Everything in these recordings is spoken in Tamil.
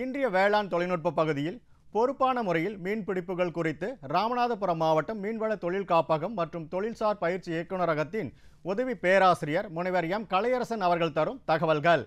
இன்றைய வேளாண் தொழில்நுட்ப பகுதியில் பொறுப்பான முறையில் மீன் பிடிப்புகள் குறித்து ராமநாதபுரம் மாவட்டம் மீன்வள தொழில் காப்பகம் மற்றும் தொழில்சார் பயிற்சி இயக்குநரகத்தின் உதவி பேராசிரியர் முனைவர் எம் கலையரசன் அவர்கள் தரும் தகவல்கள்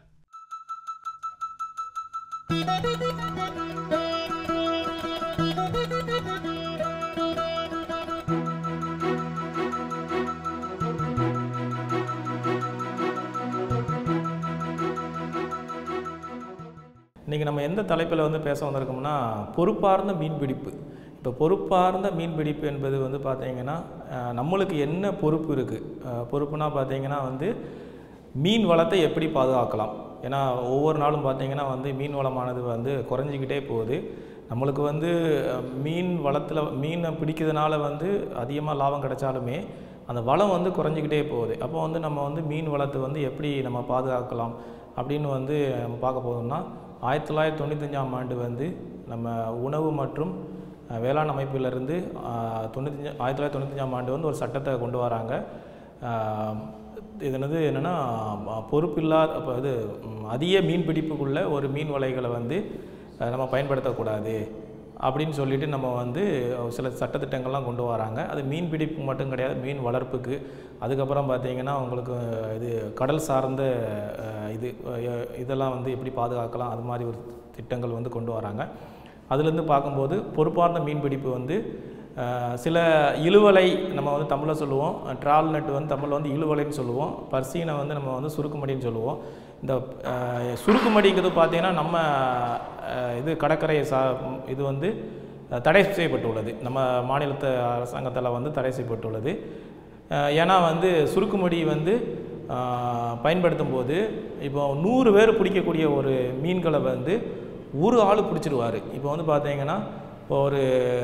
இன்றைக்கி நம்ம எந்த தலைப்பில் வந்து பேச வந்திருக்கோம்னா பொறுப்பார்ந்த மீன்பிடிப்பு இப்போ பொறுப்பார்ந்த மீன்பிடிப்பு என்பது வந்து பார்த்தீங்கன்னா அஹ், நம்மளுக்கு என்ன பொறுப்பு இருக்குது பொறுப்புனா பார்த்தீங்கன்னா வந்து மீன் வளத்தை எப்படி பாதுகாக்கலாம் ஏன்னா ஒவ்வொரு நாளும் பார்த்தீங்கன்னா வந்து மீன் வளமானது வந்து குறைஞ்சிக்கிட்டே போகுது நம்மளுக்கு வந்து அஹ், மீன் வளத்தில் மீனை பிடிக்கிறதுனால வந்து அதிகமாக லாபம் கிடைச்சாலுமே அந்த வளம் வந்து குறைஞ்சிக்கிட்டே போகுது அப்போ வந்து நம்ம வந்து மீன் வளத்தை வந்து எப்படி நம்ம பாதுகாக்கலாம் அப்படின்னு வந்து நம்ம பார்க்க போகிறோம்னா ஆயிரத்தி தொள்ளாயிரத்தி தொண்ணூத்தஞ்சாம் ஆண்டு வந்து நம்ம உணவு மற்றும் அஹ், வேளாண் அமைப்பிலிருந்து அஹ், தொண்ணூத்தஞ்சு ஆயிரத்தி தொள்ளாயிரத்தி தொண்ணூத்தஞ்சாம் ஆண்டு வந்து ஒரு சட்டத்தை கொண்டு வராங்க அஹ், இது என்னது என்னென்னா பொறுப்பில்லாத அப்போ இது ம், அதிக மீன் பிடிப்புக்குள்ள ஒரு மீன் வலைகளை வந்து அஹ், நம்ம பயன்படுத்தக்கூடாது அப்படின்னு சொல்லிட்டு நம்ம வந்து சில சட்டத்திட்டங்கள்லாம் கொண்டு வராங்க அது மீன் பிடிப்பு மட்டும் கிடையாது மீன் வளர்ப்புக்கு அதுக்கப்புறம் பார்த்தீங்கன்னா உங்களுக்கு இது கடல் சார்ந்த அஹ், இது அஹ், இதெல்லாம் வந்து எப்படி பாதுகாக்கலாம் அது மாதிரி ஒரு திட்டங்கள் வந்து கொண்டு வராங்க அதுலேருந்து பார்க்கும்போது பொறுப்பார்ந்த மீன்பிடிப்பு வந்து அஹ், சில இழுவலை நம்ம வந்து தமிழில் சொல்லுவோம் ட்ரால் நெட் வந்து தமிழில் வந்து இழுவலைன்னு சொல்லுவோம் பர்சீனை வந்து நம்ம வந்து சுருக்குமடின்னு சொல்லுவோம் இந்த அஹ், சுருக்குமடிங்கிறது பார்த்தீங்கன்னா நம்ம அஹ், இது கடற்கரை சா இது வந்து அஹ், தடை செய்யப்பட்டுள்ளது நம்ம மாநிலத்து அரசாங்கத்தால் வந்து தடை செய்யப்பட்டுள்ளது அஹ், ஏன்னா வந்து சுருக்குமடி வந்து அஹ், பயன்படுத்தும் போது இப்போ நூறு பேர் பிடிக்கக்கூடிய ஒரு மீன்களை வந்து ஒரு ஆள் பிடிச்சிருவார் இப்போ வந்து பார்த்தீங்கன்னா இப்போ ஒரு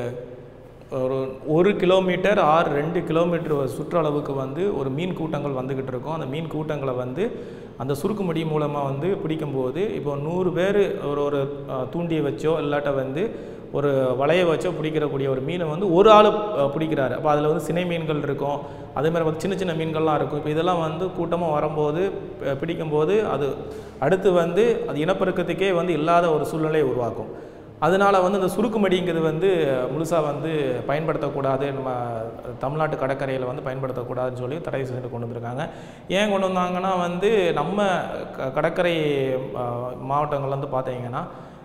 ஒரு ஒரு கிலோமீட்டர் ஆறு ரெண்டு கிலோமீட்டர் சுற்றளவுக்கு வந்து ஒரு மீன் கூட்டங்கள் வந்துக்கிட்டு இருக்கும் அந்த மீன் கூட்டங்களை வந்து அந்த சுருக்குமடி மூலமாக வந்து பிடிக்கும்போது இப்போ நூறு பேர் ஒரு ஒரு அஹ், தூண்டியை வச்சோ இல்லாட்ட வந்து ஒரு வலையை வச்சோ பிடிக்கிறக்கூடிய ஒரு மீனை வந்து ஒரு ஆள் பிடிக்கிறாரு அப்போ அதில் வந்து சினை மீன்கள் இருக்கும் அதே மாதிரி வந்து சின்ன சின்ன மீன்கள்லாம் இருக்கும் இப்போ இதெல்லாம் வந்து கூட்டமாக வரும்போது ப- பிடிக்கும்போது அது அடுத்து வந்து அது இனப்பெருக்கத்துக்கே வந்து இல்லாத ஒரு சூழ்நிலையை உருவாக்கும் அதனால வந்து இந்த சுருக்குமடிங்கிறது வந்து முழுசாக வந்து பயன்படுத்தக்கூடாது நம்ம தமிழ்நாட்டு கடற்கரையில் வந்து பயன்படுத்தக்கூடாதுன்னு சொல்லி தடை செஞ்சு கொண்டு வந்திருக்காங்க ஏன் கொண்டு வந்தாங்கன்னா வந்து நம்ம க- கடற்கரை அஹ், மாவட்டங்கள்ல வந்து பார்த்தீங்கன்னா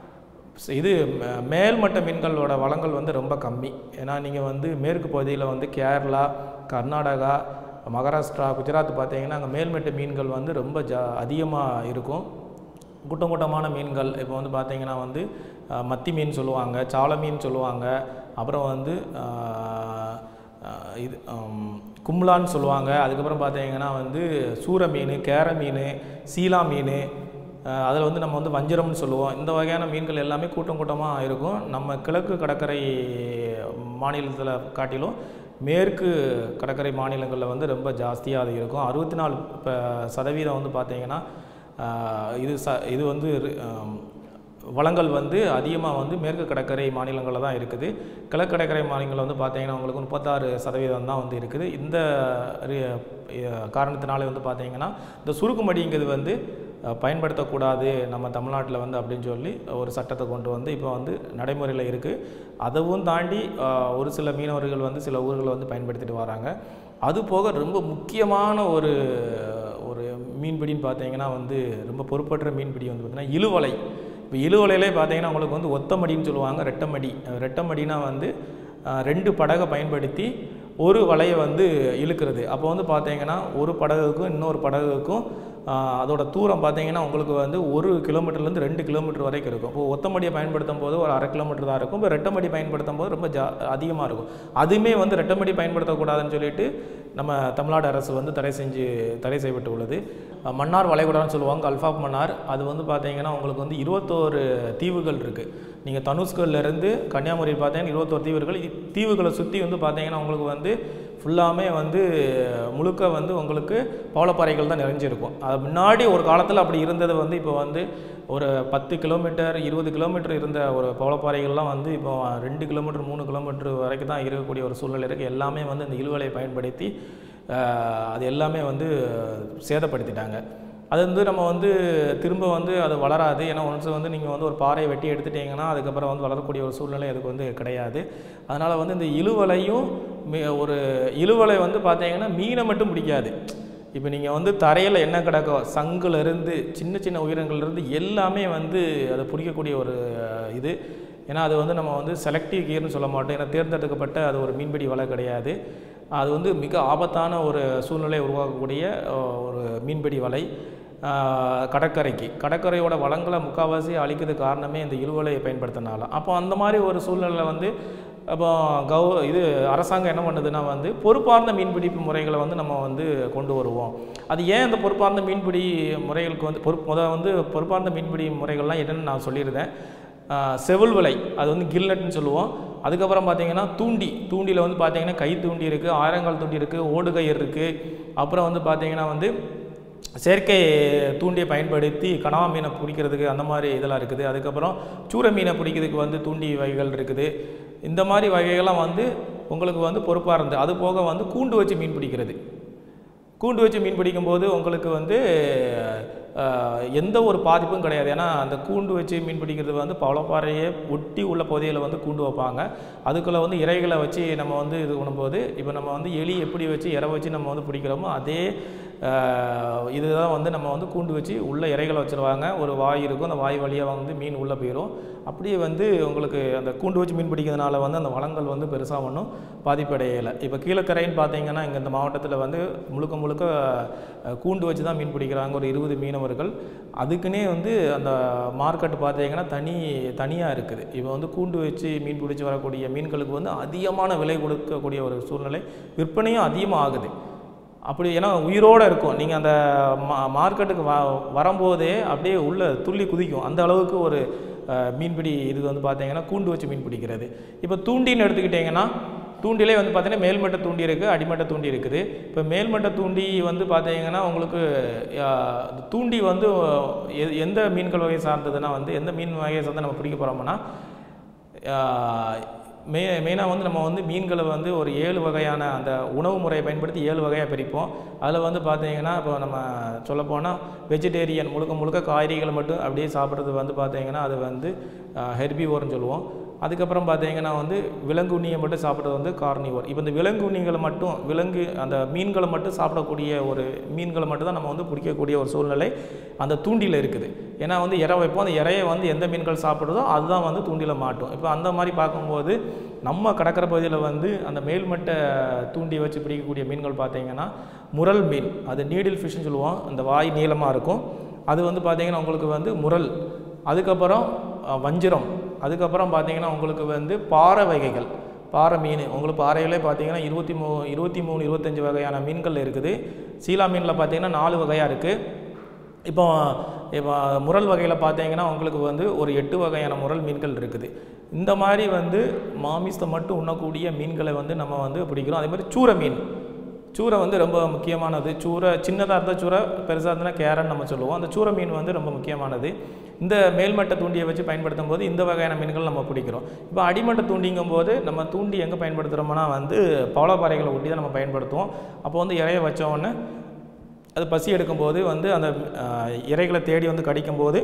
ஸ் இது ம- மேல்மட்ட மீன்களோட வளங்கள் வந்து ரொம்ப கம்மி ஏன்னா நீங்கள் வந்து மேற்கு பகுதியில் வந்து கேரளா கர்நாடகா மகாராஷ்டிரா குஜராத் பார்த்தீங்கன்னா அங்கே மேல்மட்ட மீன்கள் வந்து ரொம்ப ஜா அதிகமாக இருக்கும் கூட்டம் கூட்டமான மீன்கள் இப்போ வந்து பார்த்தீங்கன்னா வந்து அஹ், மத்தி மீன் சொல்லுவாங்க சால மீன் சொல்லுவாங்க அப்புறம் வந்து அஹ், அஹ், இது ஹம், கும்லான்னு சொல்லுவாங்க அதுக்கப்புறம் பார்த்தீங்கன்னா வந்து சூர மீன் கேர மீன் சீலா மீன் அதில் வந்து நம்ம வந்து வஞ்சிரம்னு சொல்லுவோம் இந்த வகையான மீன்கள் எல்லாமே கூட்டம் கூட்டமாக இருக்கும் நம்ம கிழக்கு கடற்கரை மாநிலத்தில் காட்டிலும் மேற்கு கடற்கரை மாநிலங்களில் வந்து ரொம்ப ஜாஸ்தியாக அது இருக்கும் அறுபத்தி நாலு இப்போ சதவீதம் வந்து பார்த்தீங்கன்னா ஆஹ், இது ச இது வந்து ரி- ஆம், வளங்கள் வந்து அதிகமாக வந்து மேற்கு கடற்கரை மாநிலங்களில் தான் இருக்குது கிழக்கு கடற்கரை மாநிலங்களில் வந்து பார்த்தீங்கன்னா உங்களுக்கு முப்பத்தாறு சதவீதம் தான் வந்து இருக்குது இந்த ரி- அஹ் காரணத்தினால வந்து பார்த்தீங்கன்னா இந்த சுருக்குமடிங்கிறது வந்து அஹ், பயன்படுத்தக்கூடாது நம்ம தமிழ்நாட்டில் வந்து அப்படின்னு சொல்லி ஒரு சட்டத்தை கொண்டு வந்து இப்போ வந்து நடைமுறையில் இருக்குது அதுவும் தாண்டி அஹ், ஒரு சில மீனவர்கள் வந்து சில ஊர்களில் வந்து பயன்படுத்திட்டு வராங்க அது போக ரொம்ப முக்கியமான ஒரு ஒரு மீன்பிடின்னு பார்த்தீங்கன்னா வந்து ரொம்ப பொறுப்பற்ற மீன்பிடி வந்து பார்த்தீங்கன்னா இழுவலை இப்போ இழுவலையிலே பார்த்தீங்கன்னா உங்களுக்கு வந்து ஒத்தமடின்னு சொல்லுவாங்க ரெட்டமடி அஹ் ரெட்டமடினா வந்து அஹ், ரெண்டு படகை பயன்படுத்தி ஒரு வலையை வந்து இழுக்கிறது அப்போ வந்து பார்த்தீங்கன்னா ஒரு படகுக்கும் இன்னொரு படகுக்கும் ஆஹ், அதோட தூரம் பார்த்தீங்கன்னா உங்களுக்கு வந்து ஒரு கிலோமீட்டர்லேருந்து ரெண்டு கிலோமீட்டர் வரைக்கும் இருக்கும் இப்போ ஒத்தமடியை பயன்படுத்தும் போது ஒரு அரை கிலோமீட்டர் தான் இருக்கும் இப்போ ரெட்டமடி பயன்படுத்தும் போது ரொம்ப ஜா அதிகமாக இருக்கும் அதுவுமே வந்து ரெட்டமடி பயன்படுத்தக்கூடாதுன்னு சொல்லிட்டு நம்ம தமிழ்நாடு அரசு வந்து தடை செஞ்சு தடை செய்யப்பட்டு உள்ளது அஹ், மன்னார் வளைகுடான்னு சொல்லுவாங்க அல்ஃபாப் மன்னார் அது வந்து பார்த்தீங்கன்னா உங்களுக்கு வந்து இருபத்தோரு தீவுகள் இருக்குது நீங்கள் தனுஷ்கல்லேருந்து கன்னியாகுமரி பார்த்தீங்கன்னா இருபத்தோரு தீவுகள் இ- தீவுகளை சுற்றி வந்து பார்த்தீங்கன்னா உங்களுக்கு வந்து ஃபுல்லாமே வந்து முழுக்க வந்து உங்களுக்கு பவளப்பாறைகள் தான் நிறைஞ்சிருக்கும் அது முன்னாடி ஒரு காலத்தில் அப்படி இருந்தது வந்து இப்போ வந்து ஒரு பத்து கிலோமீட்டர் இருபது கிலோமீட்டர் இருந்த ஒரு பவளப்பாறைகள்லாம் வந்து இப்போ ரெண்டு கிலோமீட்டர் மூணு கிலோமீட்டர் வரைக்கும் தான் இருக்கக்கூடிய ஒரு சூழ்நிலை இருக்குது எல்லாமே வந்து இந்த இழுவலையை பயன்படுத்தி ஆஹ், அது எல்லாமே வந்து சேதப்படுத்திட்டாங்க அது வந்து நம்ம வந்து திரும்ப வந்து அது வளராது ஏன்னா ஒன்ஸ் வந்து நீங்கள் வந்து ஒரு பாறையை வெட்டி எடுத்துட்டீங்கன்னா அதுக்கப்புறம் வந்து வளரக்கூடிய ஒரு சூழ்நிலை அதுக்கு வந்து கிடையாது அதனால் வந்து இந்த இழுவலையும் மீ- ஒரு இழுவலை வந்து பார்த்தீங்கன்னா மீனை மட்டும் பிடிக்காது இப்போ நீங்கள் வந்து தரையில் என்ன கிடக்கோ சங்குலேருந்து சின்ன சின்ன உயிரினங்கள்லேருந்து எல்லாமே வந்து அதை பிடிக்கக்கூடிய ஒரு அஹ், இது ஏன்னா அது வந்து நம்ம வந்து செலக்டிவ் கியர்னு சொல்ல மாட்டோம் ஏன்னா தேர்ந்தெடுக்கப்பட்ட அது ஒரு மீன்பிடி வலை கிடையாது அது வந்து மிக ஆபத்தான ஒரு சூழ்நிலையை உருவாக்கக்கூடிய அஹ், ஒரு மீன்பிடி வலை ஆஹ், கடற்கரைக்கு கடற்கரையோட வளங்களை முக்கால்வாசி அழிக்கிறதுக்கு காரணமே இந்த இழுவலையை பயன்படுத்தினால அப்போ அந்த மாதிரி ஒரு சூழ்நிலை வந்து அப்போ கவு இது அரசாங்கம் என்ன பண்ணுதுன்னா வந்து பொறுப்பார்ந்த மீன்பிடிப்பு முறைகளை வந்து நம்ம வந்து கொண்டு வருவோம் அது ஏன் இந்த பொறுப்பார்ந்த மீன்பிடி முறைகளுக்கு வந்து பொறுப்பு முத வந்து பொறுப்பார்ந்த மீன்பிடி முறைகள்லாம் என்னென்னு நான் சொல்லியிருந்தேன் ஆஹ் செவுள் விலை அது வந்து கில்நட்னு சொல்லுவோம் அதுக்கப்புறம் பார்த்தீங்கன்னா தூண்டி தூண்டியில் வந்து பார்த்தீங்கன்னா கை தூண்டி இருக்குது ஆயிரங்கால் தூண்டி இருக்குது ஓடுகயிறு இருக்குது அப்புறம் வந்து பார்த்தீங்கன்னா வந்து செயற்கை தூண்டியை பயன்படுத்தி கனவா மீனை பிடிக்கிறதுக்கு அந்த மாதிரி இதெல்லாம் இருக்குது அதுக்கப்புறம் சூரை மீனை பிடிக்கிறதுக்கு வந்து தூண்டி வகைகள் இருக்குது இந்த மாதிரி வகைகள்லாம் வந்து உங்களுக்கு வந்து பொறுப்பாக இருந்து அது போக வந்து கூண்டு வச்சு மீன் பிடிக்கிறது கூண்டு வச்சு மீன் பிடிக்கும்போது உங்களுக்கு வந்து அஹ், எந்த ஒரு பாதிப்பும் கிடையாது ஏன்னா அந்த கூண்டு வச்சு மீன் பிடிக்கிறது வந்து பவளப்பாறையை ஒட்டி உள்ள பகுதியில் வந்து கூண்டு வைப்பாங்க அதுக்குள்ளே வந்து இறைகளை வச்சு நம்ம வந்து இது பண்ணும்போது இப்போ நம்ம வந்து எலி எப்படி வச்சு இறை வச்சு நம்ம வந்து பிடிக்கிறோமோ அதே அஹ், இதுதான் வந்து நம்ம வந்து கூண்டு வச்சு உள்ள இறைகளை வச்சுருவாங்க ஒரு வாய் இருக்கும் அந்த வாய் வழியாக வந்து மீன் உள்ளே போயிடும் அப்படியே வந்து உங்களுக்கு அந்த கூண்டு வச்சு மீன் பிடிக்கிறதுனால வந்து அந்த வளங்கள் வந்து பெருசாக ஒன்றும் பாதிப்படையலை இப்போ கீழக்கரைன்னு பார்த்தீங்கன்னா இங்கே இந்த மாவட்டத்தில் வந்து முழுக்க முழுக்க அஹ், கூண்டு வச்சு தான் மீன் பிடிக்கிறாங்க ஒரு இருபது மீனவர்கள் அதுக்குன்னே வந்து அந்த மார்க்கெட் பார்த்தீங்கன்னா தனி தனியாக இருக்குது இப்போ வந்து கூண்டு வச்சு மீன் பிடிச்சி வரக்கூடிய மீன்களுக்கு வந்து அதிகமான விலை கொடுக்கக்கூடிய ஒரு சூழ்நிலை விற்பனையும் அதிகமாக ஆகுது அப்படி ஏன்னா உயிரோடு இருக்கும் நீங்கள் அந்த மா மார்க்கெட்டுக்கு வ வரும்போதே அப்படியே உள்ள துள்ளி குதிக்கும் அந்த அளவுக்கு ஒரு அஹ், மீன்பிடி இது வந்து பார்த்தீங்கன்னா கூண்டு வச்சு மீன் பிடிக்கிறது இப்போ தூண்டின்னு எடுத்துக்கிட்டிங்கன்னா தூண்டிலே வந்து பார்த்தீங்கன்னா மேல்மட்ட தூண்டி இருக்குது அடிமட்ட தூண்டி இருக்குது இப்போ மேல்மட்ட தூண்டி வந்து பார்த்தீங்கன்னா உங்களுக்கு அஹ், தூண்டி வந்து எ- எந்த மீன்கள் வகை சார்ந்ததுன்னா வந்து எந்த மீன் வகையை சார்ந்து நம்ம பிடிக்க போகிறோம்னா மெ மெயினாக வந்து நம்ம வந்து மீன்களை வந்து ஒரு ஏழு வகையான அந்த உணவு முறையை பயன்படுத்தி ஏழு வகையாக பிரிப்போம் அதில் வந்து பார்த்தீங்கன்னா இப்போ நம்ம சொல்லப்போனால் வெஜிடேரியன் முழுக்க முழுக்க காய்கறிகளை மட்டும் அப்படியே சாப்பிட்றது வந்து பார்த்தீங்கன்னா அது வந்து ஹெர்பிவோர்னு சொல்லுவோம் அதுக்கப்புறம் பார்த்தீங்கன்னா வந்து விலங்கு உண்ணியை மட்டும் சாப்பிட்றது வந்து கார்னிவோர் இப்போ இந்த விலங்கு உண்ணிகளை மட்டும் விலங்கு அந்த மீன்களை மட்டும் சாப்பிடக்கூடிய ஒரு மீன்களை மட்டும் தான் நம்ம வந்து பிடிக்கக்கூடிய ஒரு சூழ்நிலை அந்த தூண்டியில் இருக்குது ஏன்னா வந்து இறை வைப்போம் அந்த இறையை வந்து எந்த மீன்கள் சாப்பிடுதோ அதுதான் வந்து தூண்டில மாட்டும் இப்போ அந்த மாதிரி பார்க்கும்போது நம்ம கடற்கரை பகுதியில் வந்து அந்த மேல்மட்ட தூண்டி வச்சு பிடிக்கக்கூடிய மீன்கள் பார்த்தீங்கன்னா முரல் மீன் அது நீடில் ஃபிஷ்னு சொல்லுவோம் அந்த வாய் நீளமாக இருக்கும் அது வந்து பார்த்தீங்கன்னா உங்களுக்கு வந்து முரல் அதுக்கப்புறம் அஹ், வஞ்சிரம் அதுக்கப்புறம் பார்த்தீங்கன்னா உங்களுக்கு வந்து பாறை வகைகள் பாறை மீன் உங்களுக்கு பாறையிலே பார்த்தீங்கன்னா இருபத்தி மூ இருபத்தி மூணு இருபத்தஞ்சி வகையான மீன்கள் இருக்குது சீலா மீனில் பார்த்தீங்கன்னா நாலு வகையாக இருக்குது இப்போ இப்போ முரல் வகையில் பார்த்தீங்கன்னா உங்களுக்கு வந்து ஒரு எட்டு வகையான முரல் மீன்கள் இருக்குது இந்த மாதிரி வந்து மாமிசத்தை மட்டும் உண்ணக்கூடிய மீன்களை வந்து நம்ம வந்து பிடிக்கிறோம் அதே மாதிரி சூரை மீன் சூரை வந்து ரொம்ப முக்கியமானது சூரை சின்னதாக இருந்தால் சூரை பெருசாக இருந்தால் கேரன்னு நம்ம சொல்லுவோம் அந்த சூரை மீன் வந்து ரொம்ப முக்கியமானது இந்த மேல்மட்ட தூண்டியை வச்சு பயன்படுத்தும் போது இந்த வகையான மீன்கள் நம்ம பிடிக்கிறோம் இப்போ அடிமட்ட தூண்டிங்கும் போது நம்ம தூண்டி எங்கே பயன்படுத்துகிறோம்னா வந்து பவளப்பாறைகளை ஒட்டி தான் நம்ம பயன்படுத்துவோம் அப்போ வந்து இறைய வச்ச உடனே அது பசி எடுக்கும்போது வந்து அந்த அஹ், இரைகளை தேடி வந்து கடிக்கும்போது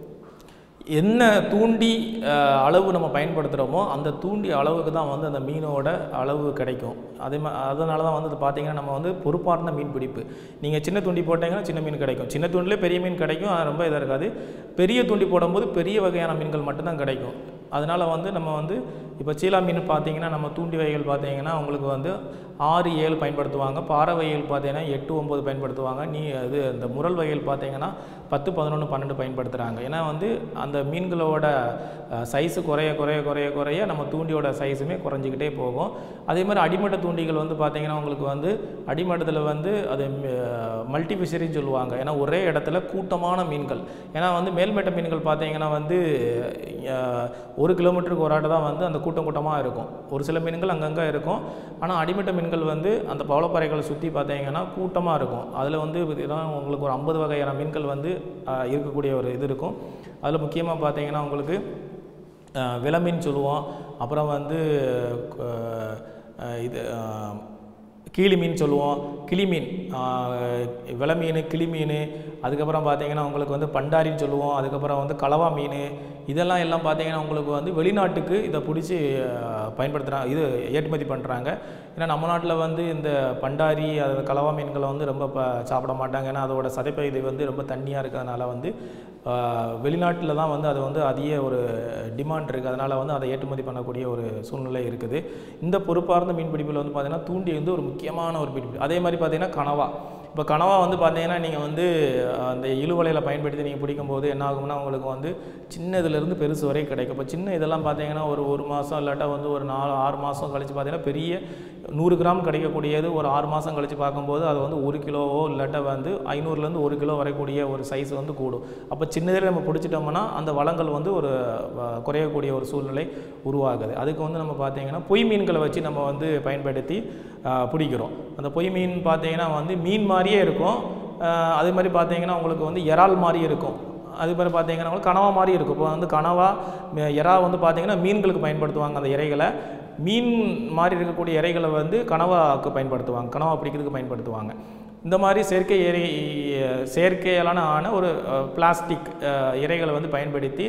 என்ன தூண்டி அஹ், அளவு நம்ம பயன்படுத்துகிறோமோ அந்த தூண்டி அளவுக்கு தான் வந்து அந்த மீனோட அளவு கிடைக்கும் அதே மா அதனால தான் வந்து இது பார்த்தீங்கன்னா நம்ம வந்து பொறுப்பார்ந்த மீன் பிடிப்பு நீங்கள் சின்ன தூண்டி போட்டீங்கன்னா சின்ன மீன் கிடைக்கும் சின்ன தூண்டிலே பெரிய மீன் கிடைக்கும் அது ரொம்ப இதாக இருக்காது பெரிய தூண்டி போடும்போது பெரிய வகையான மீன்கள் மட்டும்தான் கிடைக்கும் அதனால் வந்து நம்ம வந்து இப்போ சீலா மீன் பார்த்தீங்கன்னா நம்ம தூண்டி வகைகள் பார்த்தீங்கன்னா உங்களுக்கு வந்து ஆறு ஏழு பயன்படுத்துவாங்க பாறை வகைகள் பார்த்தீங்கன்னா எட்டு ஒம்பது பயன்படுத்துவாங்க நீ இது இந்த முரல் வகைகள் பார்த்தீங்கன்னா பத்து பதினொன்று பன்னெண்டு பயன்படுத்துகிறாங்க ஏன்னா வந்து அந்த மீன்களோட சைஸு குறைய குறைய குறைய குறைய நம்ம தூண்டியோட சைஸுமே குறைஞ்சிக்கிட்டே போகும் அதே மாதிரி அடிமட்ட தூண்டிகள் வந்து பார்த்தீங்கன்னா உங்களுக்கு வந்து அடிமட்டத்தில் வந்து அது மல்டி ஃபிஷரின்னு சொல்லுவாங்க ஏன்னா ஒரே இடத்துல கூட்டமான மீன்கள் ஏன்னா வந்து மேல்மட்ட மீன்கள் பார்த்தீங்கன்னா வந்து அஹ், ஒரு கிலோமீட்டருக்கு ஒரு ஆட்டு தான் வந்து அந்த கூட்டம் கூட்டமாக இருக்கும் ஒரு சில மீன்கள் அங்கங்கே இருக்கும் ஆனால் அடிமட்ட மீன்கள் வந்து அந்த பவளப்பாறைகளை சுற்றி பார்த்தீங்கன்னா கூட்டமாக இருக்கும் அதில் வந்து இதான் உங்களுக்கு ஒரு ஐம்பது வகையான மீன்கள் வந்து அஹ், இருக்கக்கூடிய ஒரு இது இருக்கும் அதில் முக்கியமாக பார்த்தீங்கன்னா உங்களுக்கு அஹ், விலமீன் சொல்லுவோம் அப்புறம் வந்து அஹ், அஹ், இது அஹ், கீழி மீன் சொல்லுவோம் கிளி மீன் வில மீன் கிளி மீன் அதுக்கப்புறம் பார்த்தீங்கன்னா உங்களுக்கு வந்து பண்டாரின்னு சொல்லுவோம் அதுக்கப்புறம் வந்து கலவா மீன் இதெல்லாம் எல்லாம் பார்த்தீங்கன்னா உங்களுக்கு வந்து வெளிநாட்டுக்கு இதை பிடிச்சி பயன்படுத்துகிறாங்க இது ஏற்றுமதி பண்ணுறாங்க ஏன்னா நம்ம நாட்டில் வந்து இந்த பண்டாரி அது கலவா மீன்களை வந்து ரொம்ப ப சாப்பிட மாட்டாங்க ஏன்னா அதோட சதைப்பகுதி வந்து ரொம்ப தண்ணியாக இருக்கிறதுனால வந்து வெளிநாட்டில் தான் வந்து அது வந்து அதிக ஒரு டிமாண்ட் இருக்குது அதனால் வந்து அதை ஏற்றுமதி பண்ணக்கூடிய ஒரு சூழ்நிலை இருக்குது இந்த பொறுப்பார்ந்த மீன்பிடிப்பில் வந்து பார்த்திங்கன்னா தூண்டி வந்து ஒரு முக்கியமான ஒரு மீன்பிடி அதே மாதிரி பார்த்திங்கன்னா கனவா இப்போ கனவா வந்து பார்த்தீங்கன்னா நீங்கள் வந்து அந்த இழுவலையில் பயன்படுத்தி நீங்கள் பிடிக்கும்போது என்ன ஆகும்னா உங்களுக்கு வந்து சின்னதுலேருந்து பெருசு வரை கிடைக்கும் இப்போ சின்ன இதெல்லாம் பார்த்தீங்கன்னா ஒரு ஒரு மாதம் இல்லாட்டா வந்து ஒரு நாலு ஆறு மாதம் கழித்து பார்த்தீங்கன்னா பெரிய நூறு கிராம் கிடைக்கக்கூடியது ஒரு ஆறு மாதம் கழித்து பார்க்கும்போது அது வந்து ஒரு கிலோவோ இல்லாட்டா வந்து ஐநூறுலேருந்து ஒரு கிலோ வரக்கூடிய ஒரு சைஸ் வந்து கூடும் அப்போ சின்னதில் நம்ம பிடிச்சிட்டோம்னா அந்த வளங்கள் வந்து ஒரு குறையக்கூடிய ஒரு சூழ்நிலை உருவாகுது அதுக்கு வந்து நம்ம பார்த்தீங்கன்னா பொய் மீன்களை வச்சு நம்ம வந்து பயன்படுத்தி பிடிக்கிறோம் அந்த பொய் மீன் பார்த்தீங்கன்னா வந்து மீன் மாதிரியே இருக்கும் அதே மாதிரி பார்த்தீங்கன்னா உங்களுக்கு வந்து இறால் மாதிரி இருக்கும் அது மாதிரி பார்த்தீங்கன்னா உங்களுக்கு கனவா மாதிரி இருக்கும் இப்போ வந்து கனவா இறா வந்து பார்த்தீங்கன்னா மீன்களுக்கு பயன்படுத்துவாங்க அந்த இறைகளை மீன் மாதிரி இருக்கக்கூடிய இறைகளை வந்து கனவாக்கு பயன்படுத்துவாங்க கனவா பிடிக்கிறதுக்கு பயன்படுத்துவாங்க இந்த மாதிரி செயற்கை இறை செயற்கையாலான ஆன ஒரு பிளாஸ்டிக் இறைகளை வந்து பயன்படுத்தி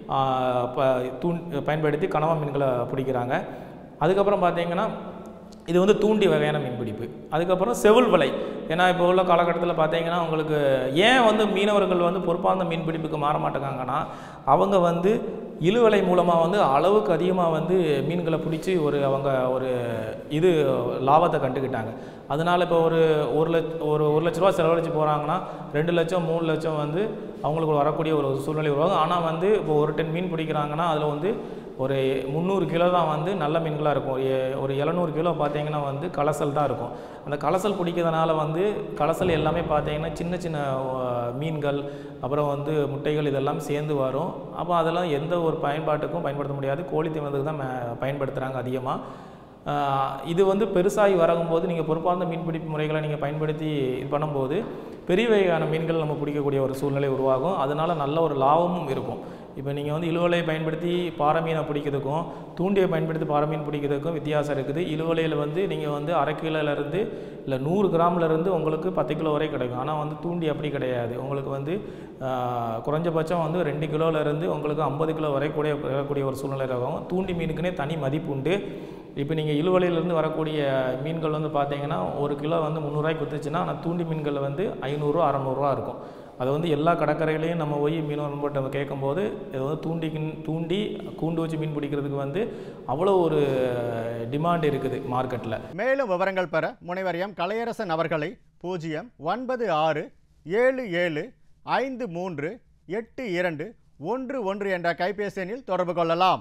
தூண் பயன்படுத்தி கனவா மீன்களை பிடிக்கிறாங்க அதுக்கப்புறம் பார்த்தீங்கன்னா இது வந்து தூண்டி வகையான மீன்பிடிப்பு அதுக்கப்புறம் செவுள் வலை ஏன்னா இப்போ உள்ள காலகட்டத்தில் பார்த்தீங்கன்னா உங்களுக்கு ஏன் வந்து மீனவர்கள் வந்து பொறுப்பார்ந்த மீன்பிடிப்புக்கு மாற மாட்டேங்காங்கன்னா அவங்க வந்து இழுவலை மூலமாக வந்து அளவுக்கு அதிகமாக வந்து மீன்களை பிடிச்சி ஒரு அவங்க ஒரு இது லாபத்தை கண்டுக்கிட்டாங்க அதனால் இப்போ ஒரு ஒரு லட்ச ஒரு ஒரு லட்ச ரூபா செலவழிச்சு போகிறாங்கன்னா ரெண்டு லட்சம் மூணு லட்சம் வந்து அவங்களுக்கு வரக்கூடிய ஒரு சூழ்நிலை உருவாகும் ஆனால் வந்து இப்போ ஒரு டன் மீன் பிடிக்கிறாங்கன்னா அதில் வந்து ஒரு முந்நூறு கிலோ தான் வந்து நல்ல மீன்களாக இருக்கும் ஒரு எழுநூறு கிலோ பார்த்தீங்கன்னா வந்து கலசல் தான் இருக்கும் அந்த கலசல் பிடிக்கிறதுனால வந்து கலசல் எல்லாமே பார்த்தீங்கன்னா சின்ன சின்ன மீன்கள் அப்புறம் வந்து முட்டைகள் இதெல்லாம் சேர்ந்து வரும் அப்போ அதெல்லாம் எந்த ஒரு பயன்பாட்டுக்கும் பயன்படுத்த முடியாது கோழி தீவனத்துக்கு தான் பயன்படுத்துகிறாங்க அதிகமாக இது வந்து பெருசாகி வரங்கும்போது நீங்கள் பொறுப்பார்ந்த மீன்பிடிப்பு முறைகளை நீங்கள் பயன்படுத்தி இது பண்ணும்போது பெரிய வகையான மீன்கள் நம்ம பிடிக்கக்கூடிய ஒரு சூழ்நிலை உருவாகும் அதனால் நல்ல ஒரு லாபமும் இருக்கும் இப்போ நீங்கள் வந்து இழுவலையை பயன்படுத்தி பாறை மீனை பிடிக்கிறதுக்கும் தூண்டியை பயன்படுத்தி பாறை மீன் பிடிக்கிறதுக்கும் வித்தியாசம் இருக்குது இழுவலையில் வந்து நீங்கள் வந்து அரை கிலோலேருந்து இல்லை நூறு கிராம்லேருந்து உங்களுக்கு பத்து கிலோ வரை கிடைக்கும் ஆனால் வந்து தூண்டி அப்படி கிடையாது உங்களுக்கு வந்து குறைஞ்சபட்சம் வந்து ரெண்டு கிலோலேருந்து உங்களுக்கு ஐம்பது கிலோ வரை கூட வரக்கூடிய ஒரு சூழ்நிலை இருக்கும் தூண்டி மீனுக்குனே தனி மதிப்பு உண்டு இப்போ நீங்கள் இழுவலையிலேருந்து வரக்கூடிய மீன்கள் வந்து பார்த்தீங்கன்னா ஒரு கிலோ வந்து முந்நூறுரூவாய்க்கு விற்றுச்சுன்னா ஆனால் தூண்டி மீன்கள் வந்து ஐநூறுரூவா அறநூறுவா இருக்கும் அது வந்து எல்லா கடற்கரைகளையும் நம்ம போய் மீன் நண்பர்கிட்ட கேட்கும்போது இது வந்து தூண்டி தூண்டி கூண்டு வச்சு மீன் பிடிக்கிறதுக்கு வந்து அவ்வளோ ஒரு டிமாண்ட் இருக்குது மார்க்கெட்டில் மேலும் விவரங்கள் பெற முனைவர் எம் கலையரசன் அவர்களை பூஜ்ஜியம் ஒன்பது ஆறு ஏழு ஏழு ஐந்து மூன்று எட்டு இரண்டு ஒன்று ஒன்று என்ற கைபேசி எண்ணில் தொடர்பு கொள்ளலாம்